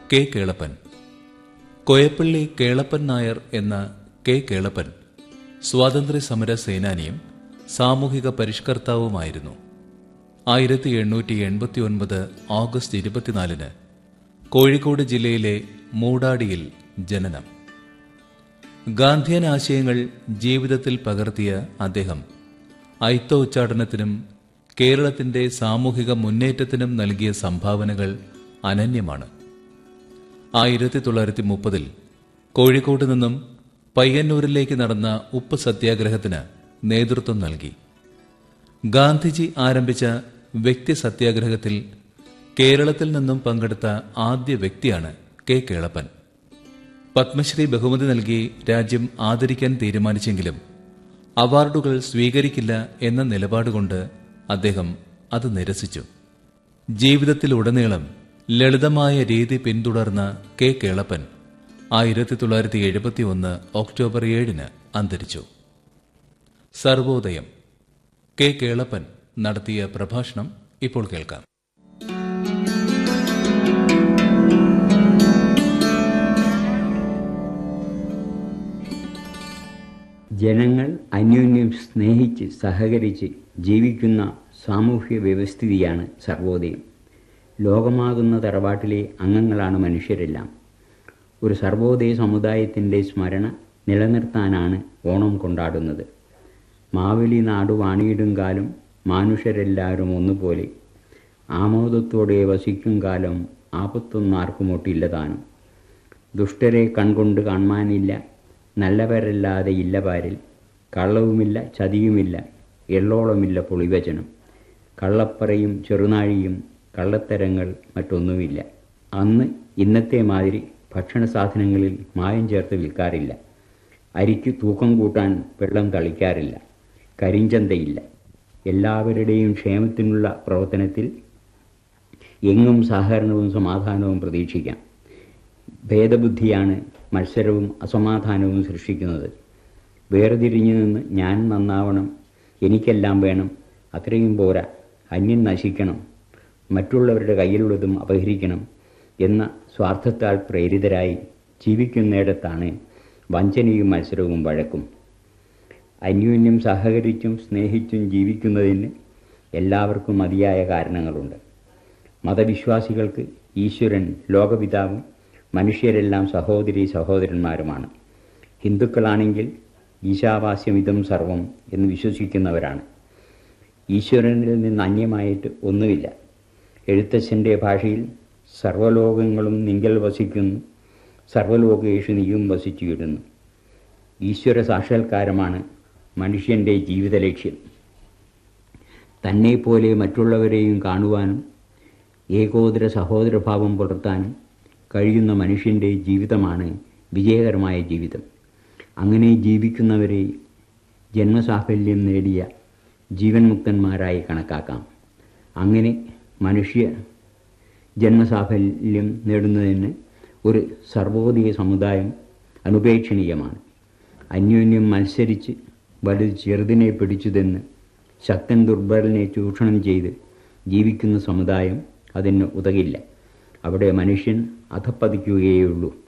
K Kelappan Koyappalli Kelappan Nair എന്ന K Kelappan സ്വാതന്ത്ര്യ സമര സേനാനിയും സാമൂഹിക പരിഷ്കർത്താവുമായിരുന്നു ആയിരത്തി എണ്ണൂറ്റി എൺപത്തി ഒൻപത് ഓഗസ്റ്റ് ഇരുപത്തിനാലിന് കോഴിക്കോട് ജില്ലയിലെ മൂടാടിയിൽ ജനനം ഗാന്ധിയൻ ആശയങ്ങൾ ജീവിതത്തിൽ പകർത്തിയ അദ്ദേഹം ഐത്ത ഉച്ചാടനത്തിനും കേരളത്തിന്റെ സാമൂഹിക മുന്നേറ്റത്തിനും നൽകിയ സംഭാവനകൾ അനന്യമാണ് ആയിരത്തി തൊള്ളായിരത്തി മുപ്പതിൽ കോഴിക്കോട് നിന്നും പയ്യന്നൂരിലേക്ക് നടന്ന ഉപ്പ് സത്യാഗ്രഹത്തിന് നേതൃത്വം നൽകി ഗാന്ധിജി ആരംഭിച്ച വ്യക്തി സത്യാഗ്രഹത്തിൽ കേരളത്തിൽ നിന്നും പങ്കെടുത്ത ആദ്യ വ്യക്തിയാണ് കെ കേളപ്പൻ പത്മശ്രീ ബഹുമതി നൽകി രാജ്യം ആദരിക്കാൻ തീരുമാനിച്ചെങ്കിലും അവാർഡുകൾ സ്വീകരിക്കില്ല എന്ന നിലപാടുകൊണ്ട് അദ്ദേഹം അത് നിരസിച്ചു ജീവിതത്തിലുടനീളം ലളിതമായ രീതി പിന്തുടർന്ന കെ കേളപ്പൻ ആയിരത്തി തൊള്ളായിരത്തി എഴുപത്തി ഒന്ന് ഒക്ടോബർ ഏഴിന് അന്തരിച്ചു സർവോദയം കെ കേളപ്പൻ നടത്തിയ പ്രഭാഷണം ഇപ്പോൾ കേൾക്കാം ജനങ്ങൾ അന്യോന്യം സ്നേഹിച്ച് സഹകരിച്ച് ജീവിക്കുന്ന സാമൂഹ്യ വ്യവസ്ഥിതിയാണ് സർവോദയം ലോകമാകുന്ന തറവാട്ടിലെ അംഗങ്ങളാണ് മനുഷ്യരെല്ലാം ഒരു സർവോദയ സമുദായത്തിൻ്റെ സ്മരണ നിലനിർത്താനാണ് ഓണം കൊണ്ടാടുന്നത് മാവേലി നാടു വാണിയിടും കാലം മാനുഷരെല്ലാവരും ഒന്നുപോലെ ആമോദത്തോടെ വസിക്കും കാലം ആപത്തൊന്നാർക്കുമൊട്ടില്ല താനും ദുഷ്ടരെ കൺകൊണ്ട് കാണാനില്ല നല്ലവരല്ലാതെ ഇല്ല പാരിൽ കള്ളവുമില്ല ചതിയുമില്ല എള്ളോളമില്ല പൊളിവചനം കള്ളപ്പറയും ചെറുനാഴിയും കള്ളത്തരങ്ങൾ മറ്റൊന്നുമില്ല അന്ന് ഇന്നത്തെ മാതിരി ഭക്ഷണ സാധനങ്ങളിൽ മായം ചേർത്ത് വിൽക്കാറില്ല അരിക്ക് തൂക്കം കൂട്ടാൻ വെള്ളം തളിക്കാറില്ല കരിഞ്ചന്തയില്ല എല്ലാവരുടെയും ക്ഷേമത്തിനുള്ള പ്രവർത്തനത്തിൽ എങ്ങും സഹകരണവും സമാധാനവും പ്രതീക്ഷിക്കാം ഭേദബുദ്ധിയാണ് മത്സരവും അസമാധാനവും സൃഷ്ടിക്കുന്നത് വേർതിരിഞ്ഞു നിന്ന് ഞാൻ നന്നാവണം എനിക്കെല്ലാം വേണം അത്രയും പോരാ അന്യൻ നശിക്കണം മറ്റുള്ളവരുടെ കയ്യിലുള്ളതും അപഹരിക്കണം എന്ന സ്വാർത്ഥത്താൽ പ്രേരിതരായി ജീവിക്കുന്നിടത്താണ് വഞ്ചനയും മത്സരവും വഴക്കും അന്യോന്യം സഹകരിച്ചും സ്നേഹിച്ചും ജീവിക്കുന്നതിന് എല്ലാവർക്കും മതിയായ കാരണങ്ങളുണ്ട് മതവിശ്വാസികൾക്ക് ഈശ്വരൻ ലോകപിതാവും മനുഷ്യരെല്ലാം സഹോദരി സഹോദരന്മാരുമാണ് ഹിന്ദുക്കളാണെങ്കിൽ ഈശാവാസ്യമിതം സർവം എന്ന് വിശ്വസിക്കുന്നവരാണ് ഈശ്വരനിൽ നിന്ന് അന്യമായിട്ട് ഒന്നുമില്ല എഴുത്തച്ഛൻ്റെ ഭാഷയിൽ സർവ്വലോകങ്ങളും നിങ്കൽ വസിക്കുന്നു സർവ്വലോകേഷു നീയും വസിച്ചിടുന്നു ഈശ്വര സാക്ഷാത്കാരമാണ് മനുഷ്യൻ്റെ ജീവിത ലക്ഷ്യം തന്നെപ്പോലെ മറ്റുള്ളവരെയും കാണുവാനും ഏകോദര സഹോദരഭാവം പുലർത്താനും കഴിയുന്ന മനുഷ്യൻ്റെ ജീവിതമാണ് വിജയകരമായ ജീവിതം അങ്ങനെ ജീവിക്കുന്നവരെ ജന്മസാഫല്യം നേടിയ ജീവൻ മുക്തന്മാരായി കണക്കാക്കാം അങ്ങനെ മനുഷ്യ ജന്മസാഫല്യം നേടുന്നതിന് ഒരു സർവോദയ സമുദായം അനുപേക്ഷണീയമാണ് അന്യോന്യം മത്സരിച്ച് വലുത് ചെറുതിനെ പിടിച്ചുതെന്ന് ശക്തൻ ദുർബലനെ ചൂഷണം ചെയ്ത് ജീവിക്കുന്ന സമുദായം അതിന് ഉതകില്ല അവിടെ മനുഷ്യൻ അധപ്പതിക്കുകയുള്ളൂ